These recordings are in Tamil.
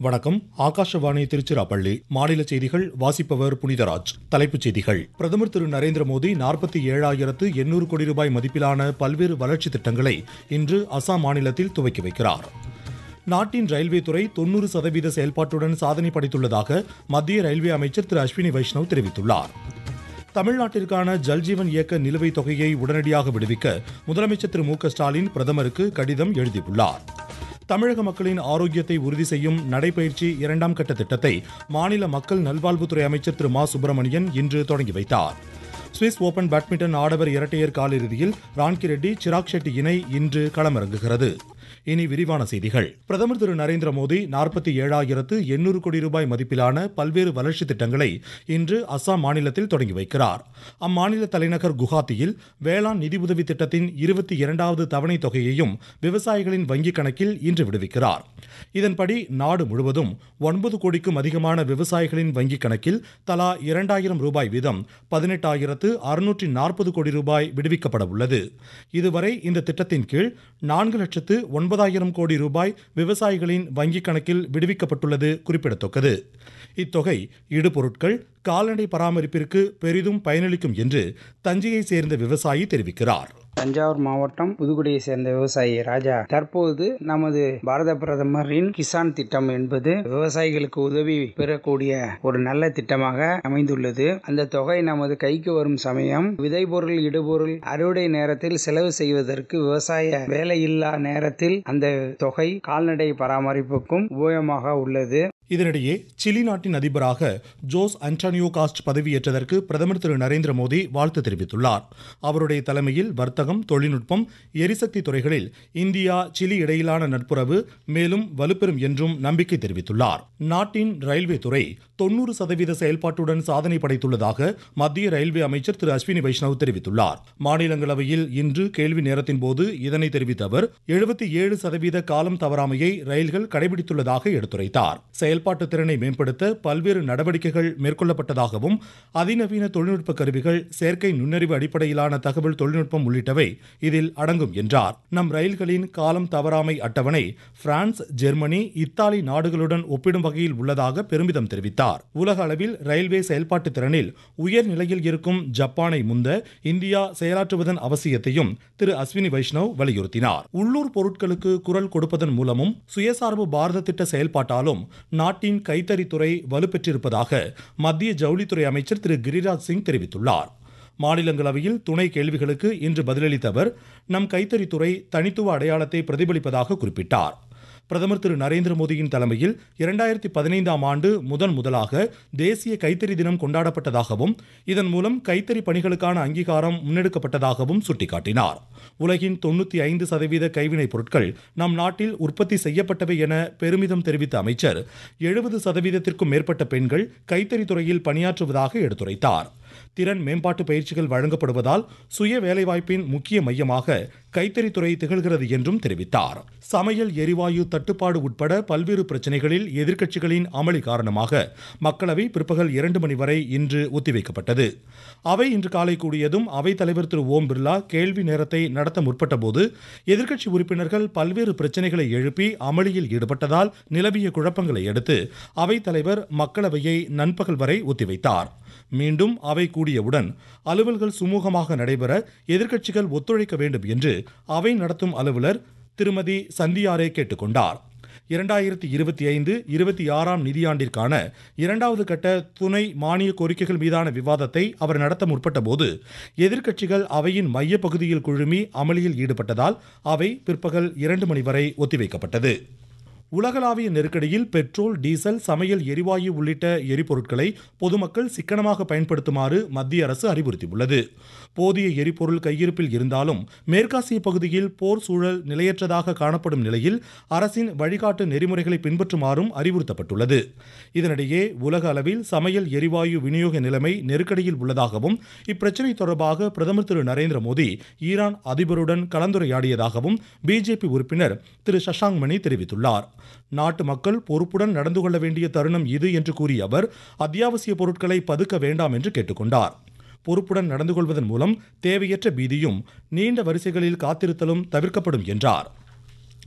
வணக்கம் ஆகாஷவாணி திருச்சிராப்பள்ளி மாநில செய்திகள் வாசிப்பவர் புனிதராஜ் தலைப்புச் செய்திகள் பிரதமர் திரு நரேந்திர மோடி நாற்பத்தி ஏழாயிரத்து எண்ணூறு கோடி ரூபாய் மதிப்பிலான பல்வேறு வளர்ச்சித் திட்டங்களை இன்று அசாம் மாநிலத்தில் துவக்கி வைக்கிறார் நாட்டின் ரயில்வே துறை தொன்னூறு சதவீத செயல்பாட்டுடன் சாதனை படைத்துள்ளதாக மத்திய ரயில்வே அமைச்சர் திரு அஸ்வினி வைஷ்ணவ் தெரிவித்துள்ளார் தமிழ்நாட்டிற்கான ஜல்ஜீவன் இயக்க நிலுவைத் தொகையை உடனடியாக விடுவிக்க முதலமைச்சர் திரு மு க ஸ்டாலின் பிரதமருக்கு கடிதம் எழுதியுள்ளார் தமிழக மக்களின் ஆரோக்கியத்தை உறுதி செய்யும் நடைபயிற்சி இரண்டாம் கட்ட திட்டத்தை மாநில மக்கள் நல்வாழ்வுத்துறை அமைச்சர் திரு மா சுப்பிரமணியன் இன்று தொடங்கி வைத்தார் சுவிஸ் ஓபன் பேட்மிண்டன் ஆடவர் இரட்டையர் காலிறுதியில் ரான்கி ரெட்டி சிராக் ஷெட்டி இணை இன்று களமிறங்குகிறது இனி விரிவான செய்திகள் பிரதமர் திரு நரேந்திர மோடி நாற்பத்தி ஏழாயிரத்து எண்ணூறு கோடி ரூபாய் மதிப்பிலான பல்வேறு வளர்ச்சித் திட்டங்களை இன்று அசாம் மாநிலத்தில் தொடங்கி வைக்கிறார் அம்மாநில தலைநகர் குவஹாத்தியில் வேளாண் நிதியுதவி திட்டத்தின் இருபத்தி இரண்டாவது தவணை தொகையையும் விவசாயிகளின் வங்கிக் கணக்கில் இன்று விடுவிக்கிறார் இதன்படி நாடு முழுவதும் ஒன்பது கோடிக்கும் அதிகமான விவசாயிகளின் வங்கிக் கணக்கில் தலா இரண்டாயிரம் ரூபாய் வீதம் பதினெட்டாயிரத்து அறுநூற்றி நாற்பது கோடி ரூபாய் விடுவிக்கப்பட உள்ளது இதுவரை இந்த திட்டத்தின் கீழ் நான்கு லட்சத்து ஒன்பதாயிரம் கோடி ரூபாய் விவசாயிகளின் வங்கிக் கணக்கில் விடுவிக்கப்பட்டுள்ளது குறிப்பிடத்தக்கது இத்தொகை இடுபொருட்கள் கால்நடை பராமரிப்பிற்கு பெரிதும் பயனளிக்கும் என்று தஞ்சையை சேர்ந்த விவசாயி தெரிவிக்கிறார் தஞ்சாவூர் மாவட்டம் புதுக்குடியை சேர்ந்த விவசாயி ராஜா தற்போது நமது பாரத பிரதமரின் கிசான் திட்டம் என்பது விவசாயிகளுக்கு உதவி பெறக்கூடிய ஒரு நல்ல திட்டமாக அமைந்துள்ளது அந்த தொகை நமது கைக்கு வரும் சமயம் விதைபொருள் இடுபொருள் அறுவடை நேரத்தில் செலவு செய்வதற்கு விவசாய வேலையில்லா நேரத்தில் அந்த தொகை கால்நடை பராமரிப்புக்கும் உபயோகமாக உள்ளது இதனிடையே சிலி நாட்டின் அதிபராக ஜோஸ் அன்டானியோ காஸ்ட் பதவியேற்றதற்கு பிரதமர் திரு நரேந்திர மோடி வாழ்த்து தெரிவித்துள்ளார் அவருடைய தலைமையில் வர்த்தகம் தொழில்நுட்பம் எரிசக்தி துறைகளில் இந்தியா சிலி இடையிலான நட்புறவு மேலும் வலுப்பெறும் என்றும் நம்பிக்கை தெரிவித்துள்ளார் நாட்டின் ரயில்வே துறை தொன்னூறு சதவீத செயல்பாட்டுடன் சாதனை படைத்துள்ளதாக மத்திய ரயில்வே அமைச்சர் திரு அஸ்வினி வைஷ்ணவ் தெரிவித்துள்ளார் மாநிலங்களவையில் இன்று கேள்வி நேரத்தின் போது இதனை தெரிவித்த அவர் எழுபத்தி ஏழு சதவீத காலம் தவறாமையை ரயில்கள் கடைபிடித்துள்ளதாக எடுத்துரைத்தார் செயல்பாட்டு திறனை மேம்படுத்த பல்வேறு நடவடிக்கைகள் மேற்கொள்ளப்பட்டதாகவும் அதிநவீன தொழில்நுட்ப கருவிகள் செயற்கை நுண்ணறிவு அடிப்படையிலான தகவல் தொழில்நுட்பம் உள்ளிட்டவை இதில் அடங்கும் என்றார் நம் ரயில்களின் காலம் தவறாமை அட்டவணை பிரான்ஸ் ஜெர்மனி இத்தாலி நாடுகளுடன் ஒப்பிடும் வகையில் உள்ளதாக பெருமிதம் தெரிவித்தார் உலக அளவில் ரயில்வே செயல்பாட்டு திறனில் உயர் நிலையில் இருக்கும் ஜப்பானை முந்த இந்தியா செயலாற்றுவதன் அவசியத்தையும் திரு அஸ்வினி வைஷ்ணவ் வலியுறுத்தினார் உள்ளூர் பொருட்களுக்கு குரல் கொடுப்பதன் மூலமும் சுயசார்பு பாரத திட்ட செயல்பாட்டாலும் நாட்டின் கைத்தறித்துறை வலுப்பெற்றிருப்பதாக மத்திய ஜவுளித்துறை அமைச்சர் திரு கிரிராஜ் சிங் தெரிவித்துள்ளார் மாநிலங்களவையில் துணை கேள்விகளுக்கு இன்று பதிலளித்த அவர் நம் கைத்தறித்துறை தனித்துவ அடையாளத்தை பிரதிபலிப்பதாக குறிப்பிட்டார் பிரதமர் திரு நரேந்திர மோடியின் தலைமையில் இரண்டாயிரத்தி பதினைந்தாம் ஆண்டு முதன் முதலாக தேசிய கைத்தறி தினம் கொண்டாடப்பட்டதாகவும் இதன் மூலம் கைத்தறி பணிகளுக்கான அங்கீகாரம் முன்னெடுக்கப்பட்டதாகவும் சுட்டிக்காட்டினார் உலகின் தொண்ணூற்றி ஐந்து சதவீத கைவினைப் பொருட்கள் நம் நாட்டில் உற்பத்தி செய்யப்பட்டவை என பெருமிதம் தெரிவித்த அமைச்சர் எழுபது சதவீதத்திற்கும் மேற்பட்ட பெண்கள் கைத்தறி துறையில் பணியாற்றுவதாக எடுத்துரைத்தார் திறன் மேம்பாட்டு பயிற்சிகள் வழங்கப்படுவதால் சுய வேலைவாய்ப்பின் முக்கிய மையமாக கைத்தறித்துறை திகழ்கிறது என்றும் தெரிவித்தார் சமையல் எரிவாயு தட்டுப்பாடு உட்பட பல்வேறு பிரச்சனைகளில் எதிர்க்கட்சிகளின் அமளி காரணமாக மக்களவை பிற்பகல் இரண்டு மணி வரை இன்று ஒத்திவைக்கப்பட்டது அவை இன்று காலை கூடியதும் அவைத் தலைவர் திரு ஓம் பிர்லா கேள்வி நேரத்தை நடத்த முற்பட்டபோது எதிர்க்கட்சி உறுப்பினர்கள் பல்வேறு பிரச்சனைகளை எழுப்பி அமளியில் ஈடுபட்டதால் நிலவிய குழப்பங்களை அடுத்து அவைத் தலைவர் மக்களவையை நண்பகல் வரை ஒத்திவைத்தார் மீண்டும் அவை கூடியவுடன் அலுவல்கள் சுமூகமாக நடைபெற எதிர்க்கட்சிகள் ஒத்துழைக்க வேண்டும் என்று அவை நடத்தும் அலுவலர் திருமதி சந்தியாரே கேட்டுக்கொண்டார் இரண்டாயிரத்தி இருபத்தி ஐந்து இருபத்தி ஆறாம் நிதியாண்டிற்கான இரண்டாவது கட்ட துணை மானிய கோரிக்கைகள் மீதான விவாதத்தை அவர் நடத்த முற்பட்ட போது எதிர்க்கட்சிகள் அவையின் மைய பகுதியில் குழுமி அமளியில் ஈடுபட்டதால் அவை பிற்பகல் இரண்டு மணி வரை ஒத்திவைக்கப்பட்டது உலகளாவிய நெருக்கடியில் பெட்ரோல் டீசல் சமையல் எரிவாயு உள்ளிட்ட எரிபொருட்களை பொதுமக்கள் சிக்கனமாக பயன்படுத்துமாறு மத்திய அரசு அறிவுறுத்தியுள்ளது போதிய எரிபொருள் கையிருப்பில் இருந்தாலும் மேற்காசிய பகுதியில் போர் சூழல் நிலையற்றதாக காணப்படும் நிலையில் அரசின் வழிகாட்டு நெறிமுறைகளை பின்பற்றுமாறும் அறிவுறுத்தப்பட்டுள்ளது இதனிடையே உலக அளவில் சமையல் எரிவாயு விநியோக நிலைமை நெருக்கடியில் உள்ளதாகவும் இப்பிரச்சினை தொடர்பாக பிரதமர் திரு நரேந்திர மோடி ஈரான் அதிபருடன் கலந்துரையாடியதாகவும் பிஜேபி உறுப்பினர் திரு சஷாங் மணி தெரிவித்துள்ளார் நாட்டு மக்கள் பொறுப்புடன் நடந்து கொள்ள வேண்டிய தருணம் இது என்று கூறிய அவர் அத்தியாவசிய பொருட்களை பதுக்க வேண்டாம் என்று கேட்டுக்கொண்டார் பொறுப்புடன் நடந்து கொள்வதன் மூலம் தேவையற்ற பீதியும் நீண்ட வரிசைகளில் காத்திருத்தலும் தவிர்க்கப்படும் என்றார்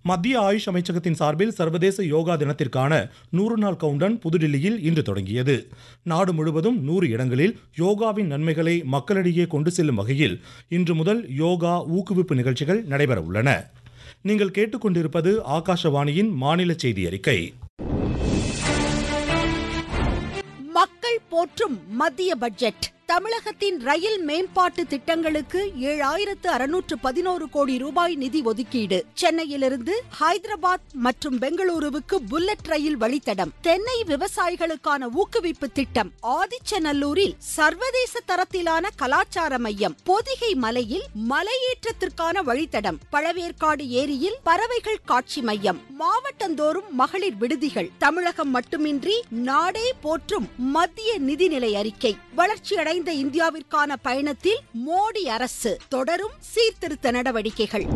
மத்திய ஆயுஷ் அமைச்சகத்தின் சார்பில் சர்வதேச யோகா தினத்திற்கான நூறு நாள் கவுண்டன் புதுடில்லியில் இன்று தொடங்கியது நாடு முழுவதும் நூறு இடங்களில் யோகாவின் நன்மைகளை மக்களிடையே கொண்டு செல்லும் வகையில் இன்று முதல் யோகா ஊக்குவிப்பு நிகழ்ச்சிகள் நடைபெற உள்ளன நீங்கள் கேட்டுக்கொண்டிருப்பது ஆகாஷவாணியின் மாநில செய்தி அறிக்கை மக்கள் போற்றும் மத்திய பட்ஜெட் தமிழகத்தின் ரயில் மேம்பாட்டு திட்டங்களுக்கு ஏழாயிரத்து அறுநூற்று பதினோரு கோடி ரூபாய் நிதி ஒதுக்கீடு சென்னையிலிருந்து ஹைதராபாத் மற்றும் பெங்களூருவுக்கு புல்லட் ரயில் வழித்தடம் தென்னை விவசாயிகளுக்கான ஊக்குவிப்பு திட்டம் ஆதிச்சநல்லூரில் சர்வதேச தரத்திலான கலாச்சார மையம் பொதிகை மலையில் மலையேற்றத்திற்கான வழித்தடம் பழவேற்காடு ஏரியில் பறவைகள் காட்சி மையம் மாவட்டந்தோறும் மகளிர் விடுதிகள் தமிழகம் மட்டுமின்றி நாடே போற்றும் மத்திய நிதிநிலை அறிக்கை வளர்ச்சியடை அடைந்த இந்தியாவிற்கான பயணத்தில் மோடி அரசு தொடரும் சீர்திருத்த நடவடிக்கைகள்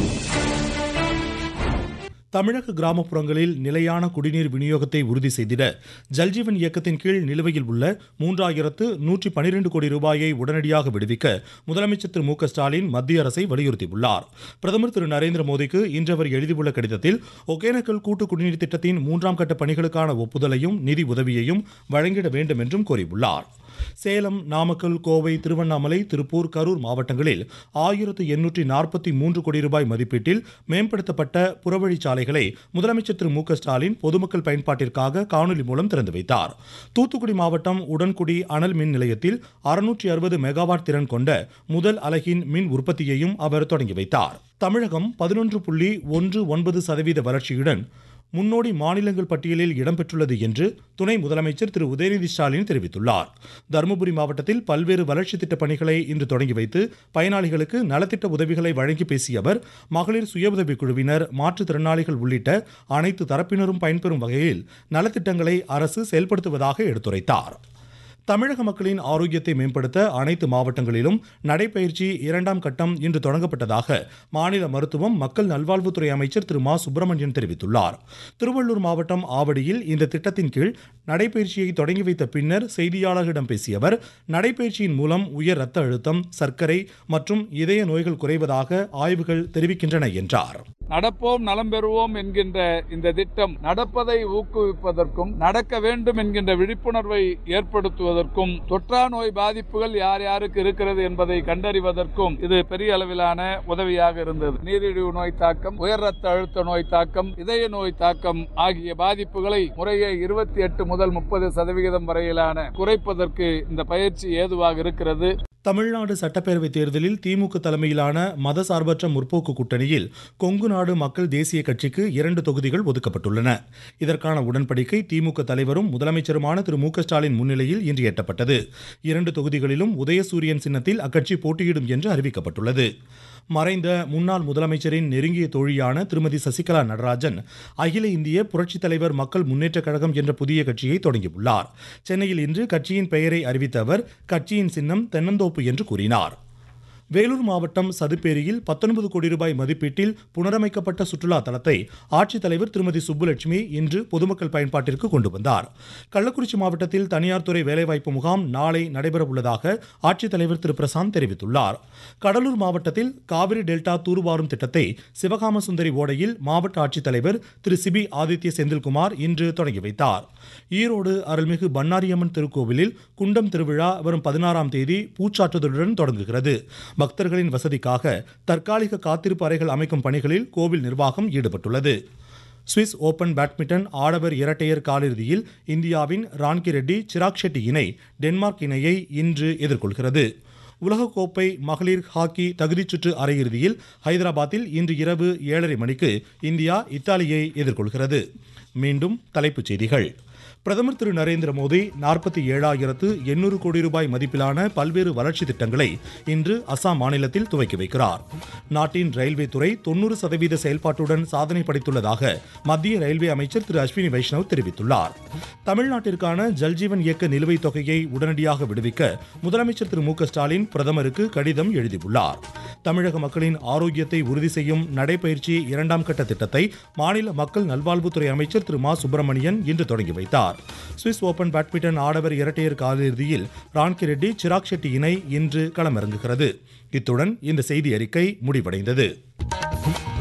தமிழக கிராமப்புறங்களில் நிலையான குடிநீர் விநியோகத்தை உறுதி செய்திட ஜல்ஜீவன் இயக்கத்தின் கீழ் நிலுவையில் உள்ள மூன்றாயிரத்து நூற்றி பனிரெண்டு கோடி ரூபாயை உடனடியாக விடுவிக்க முதலமைச்சர் திரு மு க ஸ்டாலின் மத்திய அரசை வலியுறுத்தியுள்ளார் பிரதமர் திரு நரேந்திர மோடிக்கு இன்று அவர் எழுதியுள்ள கடிதத்தில் ஒகேனக்கல் கூட்டு குடிநீர் திட்டத்தின் மூன்றாம் கட்ட பணிகளுக்கான ஒப்புதலையும் நிதி உதவியையும் வழங்கிட வேண்டும் என்றும் கோரியுள்ளார் சேலம் நாமக்கல் கோவை திருவண்ணாமலை திருப்பூர் கரூர் மாவட்டங்களில் ஆயிரத்து எண்ணூற்றி நாற்பத்தி மூன்று கோடி ரூபாய் மதிப்பீட்டில் மேம்படுத்தப்பட்ட புறவழிச்சாலைகளை முதலமைச்சர் திரு மு க ஸ்டாலின் பொதுமக்கள் பயன்பாட்டிற்காக காணொலி மூலம் திறந்து வைத்தார் தூத்துக்குடி மாவட்டம் உடன்குடி அனல் மின் நிலையத்தில் அறுநூற்றி அறுபது மெகாவாட் திறன் கொண்ட முதல் அலகின் மின் உற்பத்தியையும் அவர் தொடங்கி வைத்தார் தமிழகம் பதினொன்று புள்ளி ஒன்று ஒன்பது சதவீத வளர்ச்சியுடன் முன்னோடி மாநிலங்கள் பட்டியலில் இடம்பெற்றுள்ளது என்று துணை முதலமைச்சர் திரு உதயநிதி ஸ்டாலின் தெரிவித்துள்ளார் தருமபுரி மாவட்டத்தில் பல்வேறு வளர்ச்சி திட்ட பணிகளை இன்று தொடங்கி வைத்து பயனாளிகளுக்கு நலத்திட்ட உதவிகளை வழங்கி பேசிய அவர் மகளிர் சுய உதவிக் குழுவினர் மாற்றுத்திறனாளிகள் உள்ளிட்ட அனைத்து தரப்பினரும் பயன்பெறும் வகையில் நலத்திட்டங்களை அரசு செயல்படுத்துவதாக எடுத்துரைத்தார் தமிழக மக்களின் ஆரோக்கியத்தை மேம்படுத்த அனைத்து மாவட்டங்களிலும் நடைபயிற்சி இரண்டாம் கட்டம் இன்று தொடங்கப்பட்டதாக மாநில மருத்துவம் மக்கள் நல்வாழ்வுத்துறை அமைச்சர் திரு மா சுப்பிரமணியன் தெரிவித்துள்ளார் திருவள்ளூர் மாவட்டம் ஆவடியில் இந்த திட்டத்தின் கீழ் நடைபயிற்சியை தொடங்கி வைத்த பின்னர் செய்தியாளர்களிடம் பேசிய அவர் நடைபயிற்சியின் மூலம் உயர் ரத்த அழுத்தம் சர்க்கரை மற்றும் இதய நோய்கள் குறைவதாக ஆய்வுகள் தெரிவிக்கின்றன என்றார் நடப்போம் நலம் பெறுவோம் என்கின்ற இந்த திட்டம் நடப்பதை ஊக்குவிப்பதற்கும் நடக்க வேண்டும் என்கின்ற விழிப்புணர்வை ஏற்படுத்துவதற்கும் தொற்றா நோய் பாதிப்புகள் யார் யாருக்கு இருக்கிறது என்பதை கண்டறிவதற்கும் இது பெரிய அளவிலான உதவியாக இருந்தது நீரிழிவு நோய் தாக்கம் உயர் ரத்த அழுத்த நோய் தாக்கம் இதய நோய் தாக்கம் ஆகிய பாதிப்புகளை முறையே இருபத்தி எட்டு முதல் முப்பது சதவிகிதம் வரையிலான குறைப்பதற்கு இந்த பயிற்சி ஏதுவாக இருக்கிறது தமிழ்நாடு சட்டப்பேரவை தேர்தலில் திமுக தலைமையிலான மதசார்பற்ற முற்போக்கு கூட்டணியில் கொங்கு நாடு மக்கள் தேசிய கட்சிக்கு இரண்டு தொகுதிகள் ஒதுக்கப்பட்டுள்ளன இதற்கான உடன்படிக்கை திமுக தலைவரும் முதலமைச்சருமான திரு மு க ஸ்டாலின் முன்னிலையில் இன்று எட்டப்பட்டது இரண்டு தொகுதிகளிலும் உதயசூரியன் சின்னத்தில் அக்கட்சி போட்டியிடும் என்று அறிவிக்கப்பட்டுள்ளது மறைந்த முன்னாள் முதலமைச்சரின் நெருங்கிய தோழியான திருமதி சசிகலா நடராஜன் அகில இந்திய புரட்சித் தலைவர் மக்கள் முன்னேற்றக் கழகம் என்ற புதிய கட்சியை தொடங்கியுள்ளார் சென்னையில் இன்று கட்சியின் பெயரை அறிவித்த அவர் கட்சியின் சின்னம் தென்னந்தோப்பு என்று கூறினார் வேலூர் மாவட்டம் சதுப்பேரியில் பத்தொன்பது கோடி ரூபாய் மதிப்பீட்டில் புனரமைக்கப்பட்ட சுற்றுலா தலத்தை ஆட்சித்தலைவர் திருமதி சுப்புலட்சுமி இன்று பொதுமக்கள் பயன்பாட்டிற்கு கொண்டு வந்தார் கள்ளக்குறிச்சி மாவட்டத்தில் தனியார் துறை வேலைவாய்ப்பு முகாம் நாளை நடைபெறவுள்ளதாக ஆட்சித்தலைவர் திரு பிரசாந்த் தெரிவித்துள்ளார் கடலூர் மாவட்டத்தில் காவிரி டெல்டா தூர்வாரும் திட்டத்தை சிவகாம சுந்தரி ஓடையில் மாவட்ட ஆட்சித்தலைவர் திரு சிபி ஆதித்ய செந்தில்குமார் இன்று தொடங்கி வைத்தார் ஈரோடு அருள்மிகு பன்னாரியம்மன் திருக்கோவிலில் குண்டம் திருவிழா வரும் பதினாறாம் தேதி பூச்சாட்டுதலுடன் தொடங்குகிறது பக்தர்களின் வசதிக்காக தற்காலிக காத்திருப்பு அறைகள் அமைக்கும் பணிகளில் கோவில் நிர்வாகம் ஈடுபட்டுள்ளது சுவிஸ் ஓபன் பேட்மிண்டன் ஆடவர் இரட்டையர் காலிறுதியில் இந்தியாவின் ரான்கி ரெட்டி சிராக் ஷெட்டி இணை டென்மார்க் இணையை இன்று எதிர்கொள்கிறது உலகக்கோப்பை மகளிர் ஹாக்கி தகுதிச் சுற்று அரையிறுதியில் ஹைதராபாத்தில் இன்று இரவு ஏழரை மணிக்கு இந்தியா இத்தாலியை எதிர்கொள்கிறது மீண்டும் தலைப்புச் செய்திகள் பிரதமர் திரு நரேந்திர மோடி நாற்பத்தி ஏழாயிரத்து எண்ணூறு கோடி ரூபாய் மதிப்பிலான பல்வேறு வளர்ச்சி திட்டங்களை இன்று அசாம் மாநிலத்தில் துவக்கி வைக்கிறார் நாட்டின் ரயில்வே துறை தொன்னூறு சதவீத செயல்பாட்டுடன் சாதனை படைத்துள்ளதாக மத்திய ரயில்வே அமைச்சர் திரு அஸ்வினி வைஷ்ணவ் தெரிவித்துள்ளார் தமிழ்நாட்டிற்கான ஜல்ஜீவன் இயக்க நிலுவைத் தொகையை உடனடியாக விடுவிக்க முதலமைச்சர் திரு மு க ஸ்டாலின் பிரதமருக்கு கடிதம் எழுதியுள்ளார் தமிழக மக்களின் ஆரோக்கியத்தை உறுதி செய்யும் நடைபயிற்சி இரண்டாம் கட்ட திட்டத்தை மாநில மக்கள் நல்வாழ்வுத்துறை அமைச்சர் திரு மா சுப்பிரமணியன் இன்று தொடங்கி வைத்தார் சுவிஸ் ஓபன் பேட்மிண்டன் ஆடவர் இரட்டையர் காலிறுதியில் ரான்கி ரெட்டி சிராக் ஷெட்டி இணை இன்று களமிறங்குகிறது இத்துடன் இந்த செய்தி அறிக்கை முடிவடைந்தது